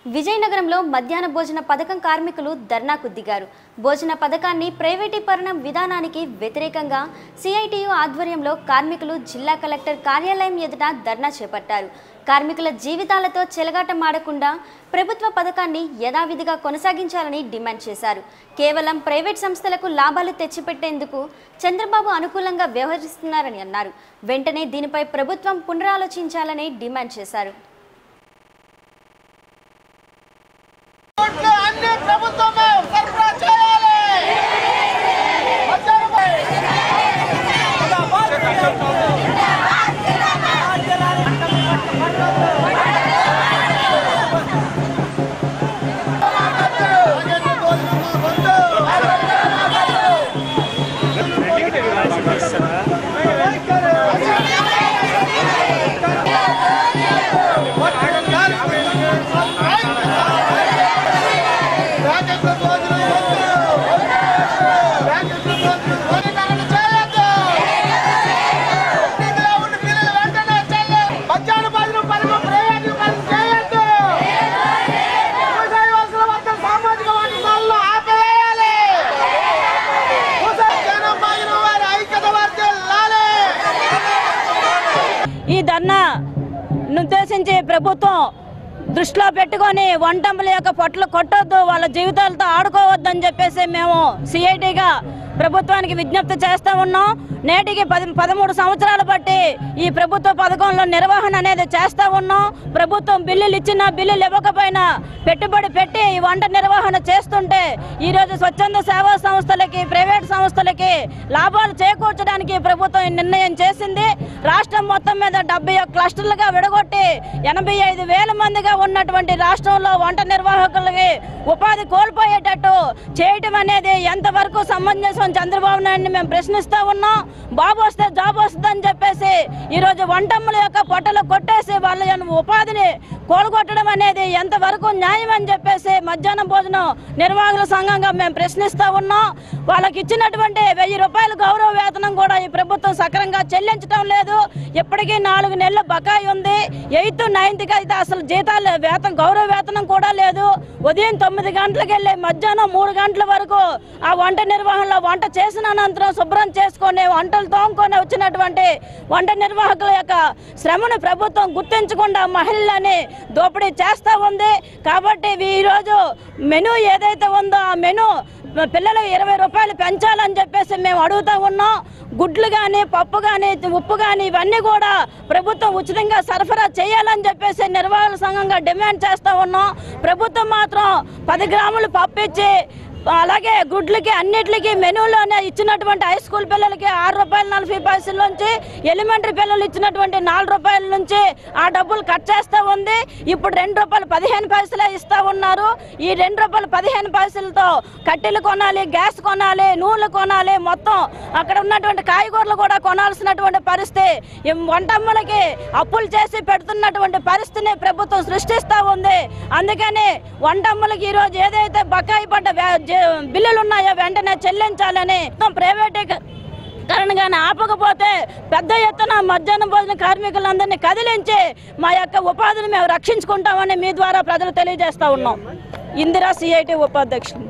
విజయనగరంలో మధ్యాహ్న భోజన పథకం కార్మికులు ధర్నాకు దిగారు భోజన పథకాన్ని ప్రైవేటీకరణ విధానానికి వ్యతిరేకంగా సిఐటియు ఆధ్వర్యంలో కార్మికులు జిల్లా కలెక్టర్ కార్యాలయం ఎదుట ధర్నా చేపట్టారు కార్మికుల జీవితాలతో చెలగాటమాడకుండా ప్రభుత్వ పథకాన్ని యథావిధిగా కొనసాగించాలని డిమాండ్ చేశారు కేవలం ప్రైవేట్ సంస్థలకు లాభాలు తెచ్చిపెట్టేందుకు చంద్రబాబు అనుకూలంగా వ్యవహరిస్తున్నారని అన్నారు వెంటనే దీనిపై ప్రభుత్వం పునరాలోచించాలని డిమాండ్ చేశారు ఓట్లు అన్ని ప్రభుత్వమే సరఫరా చేయాలి మధ్యాహ్నమై. రాజకీయ భోజనం వద్దు. రాజకీయ భోజనం భోజనాలను చేయొద్దు. ఇంటిలో ఉన్న పిల్లలు వెంటనే చెల్లి. మధ్యాహ్న భోజనం పథకం ప్రైవేటీకరణ చేయొద్దు. వ్యవసాయ వలసల వద్ద సామాజిక వంటకాలను ఆపివేయాలి. వ్యవసాయ జనం మాగిన వారి ఐక్యత వర్ధిల్లాలి. ఈ ధర్నా ఉద్దేశించి ప్రభుత్వం దృష్టిలో పెట్టుకొని వంటంపుల యొక్క పొట్టలు కొట్టొద్దు వాళ్ళ జీవితాలతో ఆడుకోవద్దని చెప్పేసి మేము సిఐటిగా ప్రభుత్వానికి విజ్ఞప్తి చేస్తా ఉన్నాం నేటికి పది పదమూడు సంవత్సరాలు బట్టి ఈ ప్రభుత్వ పథకంలో నిర్వహణ అనేది చేస్తా ఉన్నాం ప్రభుత్వం బిల్లులు ఇచ్చినా బిల్లులు ఇవ్వకపోయినా పెట్టుబడి పెట్టి ఈ వంట నిర్వహణ చేస్తుంటే ఈరోజు స్వచ్ఛంద సేవా సంస్థలకి ప్రైవేట్ సంస్థలకి లాభాలు చేకూర్చడానికి ప్రభుత్వం ఈ నిర్ణయం చేసింది రాష్ట్రం మొత్తం మీద డెబ్బై ఒక్క క్లస్టర్లుగా విడగొట్టి ఎనభై ఐదు వేల మందిగా ఉన్నటువంటి రాష్ట్రంలో వంట నిర్వాహకులకి ఉపాధి కోల్పోయేటట్టు చేయటం అనేది ఎంతవరకు సమంజసం చంద్రబాబు నాయుడిని మేము ప్రశ్నిస్తా ఉన్నాం బాబు వస్తే జాబ్ వస్తుందని చెప్పేసి ఈరోజు వంటమ్మల యొక్క పొట్టలు కొట్టేసి వాళ్ళ యొక్క ఉపాధిని కోలుగొట్టడం అనేది ఎంతవరకు న్యాయం అని చెప్పేసి మధ్యాహ్నం భోజనం నిర్వాహకుల సంఘంగా మేము ప్రశ్నిస్తా ఉన్నాం వాళ్ళకి ఇచ్చినటువంటి వెయ్యి రూపాయల గౌరవ వేతనం కూడా ఈ ప్రభుత్వం సక్రంగా చెల్లించడం లేదు ఇప్పటికీ నాలుగు నెలల బకాయి ఉంది ఎయిత్ నైన్త్కి అయితే అసలు జీతాలు వేతనం గౌరవ వేతనం కూడా లేదు ఉదయం తొమ్మిది గంటలకు వెళ్ళి మధ్యాహ్నం మూడు గంటల వరకు ఆ వంట నిర్వహణలో వంట చేసిన అనంతరం శుభ్రం చేసుకొని వంటలు తోముకొని వచ్చినటువంటి వంట నిర్వాహకుల యొక్క శ్రమను ప్రభుత్వం గుర్తించకుండా మహిళలని దోపిడీ చేస్తూ ఉంది కాబట్టి ఈ రోజు మెనూ ఏదైతే ఉందో ఆ మెనూ పిల్లలు ఇరవై రూపాయలు పెంచాలని చెప్పేసి మేము అడుగుతా ఉన్నాం గుడ్లు కానీ పప్పు కానీ ఉప్పు కానీ ఇవన్నీ కూడా ప్రభుత్వం ఉచితంగా సరఫరా చేయాలని చెప్పేసి నిర్వాహకుల సంఘంగా డిమాండ్ చేస్తా ఉన్నాం ప్రభుత్వం మాత్రం పది గ్రాములు పప్పు ఇచ్చి అలాగే గుడ్లకి అన్నిటికి మెనూలోనే ఇచ్చినటువంటి హై స్కూల్ పిల్లలకి ఆరు రూపాయల నలభై పైసల నుంచి ఎలిమెంటరీ పిల్లలు ఇచ్చినటువంటి నాలుగు రూపాయల నుంచి ఆ డబ్బులు కట్ చేస్తూ ఉంది ఇప్పుడు రెండు రూపాయలు పదిహేను పైసలే ఇస్తా ఉన్నారు ఈ రెండు రూపాయలు పదిహేను పైసలతో కట్టెలు కొనాలి గ్యాస్ కొనాలి నూనెలు కొనాలి మొత్తం అక్కడ ఉన్నటువంటి కాయగూరలు కూడా కొనాల్సినటువంటి పరిస్థితి ఈ వంటమ్మలకి అప్పులు చేసి పెడుతున్నటువంటి పరిస్థితిని ప్రభుత్వం సృష్టిస్తూ ఉంది అందుకని వంటమ్మలకి ఈరోజు ఏదైతే బకాయి పడ్డ వ్యా- జే- బిల్లులు ఉన్నాయో వెంటనే చెల్లించాలని మొత్తం ప్రైవేటీకరణగానే ఆపకపోతే పెద్ద ఎత్తున మధ్యాహ్న భోజన కార్మికులందరినీ కదిలించి మా యొక్క ఉపాధిని మేము రక్షించుకుంటామని మీ ద్వారా ప్రజలు తెలియజేస్తా ఉన్నాం ఇందిరా సిఐటి ఉపాధ్యక్షులు